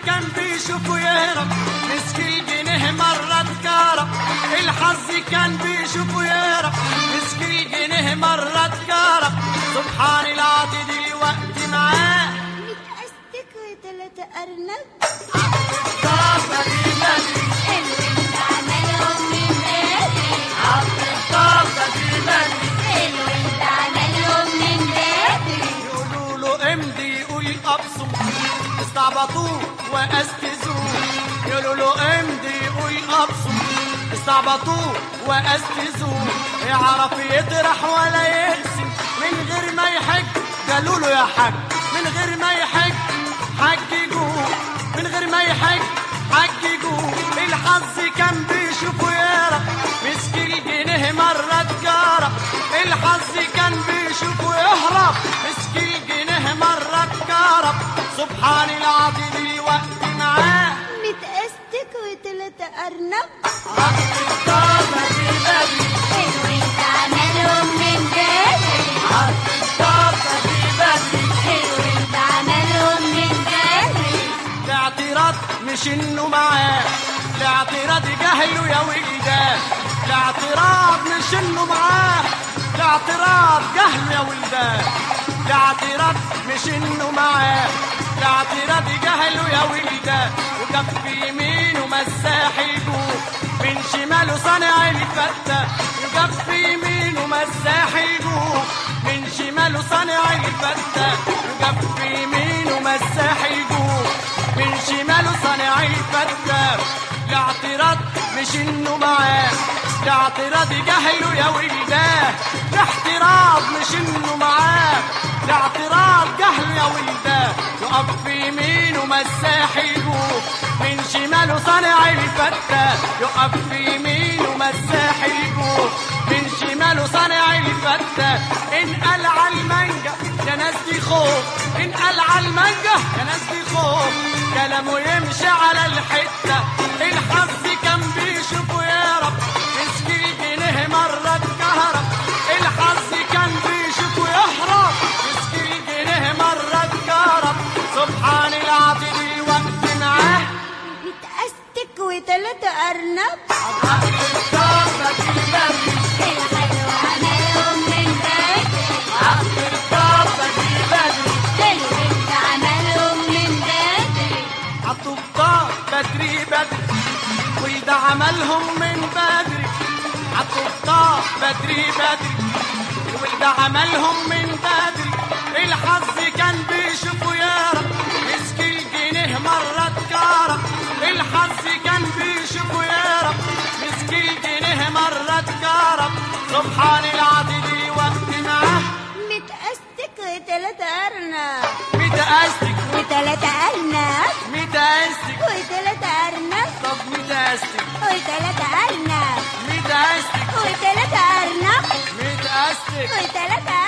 كان بيشوفه يهرب مسك الجنيه مرة تكارب الحظ كان بيشوفه يهرب مسك الجنيه مرة تكارب سبحان العاطي دلوقتي معاه متأستك وتلاتة أرنب طب دي بدري الويل عملهم من بدري طب دي بدري الويل عملهم من بدري يقولوا له امضي يقول ابصم استعبطوه واستزوه يقولوا له امضي يقول ابصم استعبطوه واستزوه يعرف يطرح ولا يرسم من غير ما يحج قالوا له يا حاج من غير ما يحج حججوه من غير ما يحج حججوه الحظ كان بيشوفه يارا مسك الجنيه مرة تجارة الحظ كان بيشوفه يهرب مسك الجنيه مرة تجارة سبحان العظيم دلوقتي معاه متأستك وتلاتة أرنب الطابة دي بدري الويل عملهم من بدري الطابة دي بدري الويل عملهم من بدري الاعتراض مش انه معاه الاعتراض جهله يا ولدان الاعتراض مش انه معاه الاعتراض جهله يا ولدان الاعتراض مش انه معاه الاعتراض جهله يا ولدان وكف يمينه مساح الجوع من شماله صانع الفتة وكف يمينه مساح الجوع من شماله صانع الفتة وكف يمينه مساح الجوع من شماله صانع الفتة الاعتراض مش انه معاه الاعتراض جهله يا ولداه الاحتراض مش انه معاه الاعتراض جهله يا ولداه يقف في يمينه مساح الجوع من شماله صانع الفتة يقف في يمينه مساح الجوع من شماله صانع الفتة ان قال على المانجا يا ناس دي خوف ان قال على المانجا يا ناس دي خوف كلامه يمشي على الحتة الحظ كان بيشوفه يا رب مسك الجنيه مرة اتكهرب الحظ كان بيشوفه يهرب مسك الجنيه مرة اتكهرب سبحان العظيم الوقت معاه متأستك وتلاتة أرنب الطابة دي بدري الحلو عملهم من بدري الطابة دي بدري الويل عملهم من بدري عالطبطاب بدري بدري وده عملهم من بدري عالطبطاب بدري بدري وده عملهم من بدري الحظ كان بيشوفه يارا مسك الجنيه مرة تكارة الحظ كان بيشوفه يارا مسك الجنيه مرة تكارة سبحان العظيم وقت معاه متأستك وتلاتة أرنب متأستك وتلاتة أرنب متأستك وتلاتة أرنب طب متأستك وتلاتة أرنب متأستك وتلاتة أرنب متأستك وتلاتة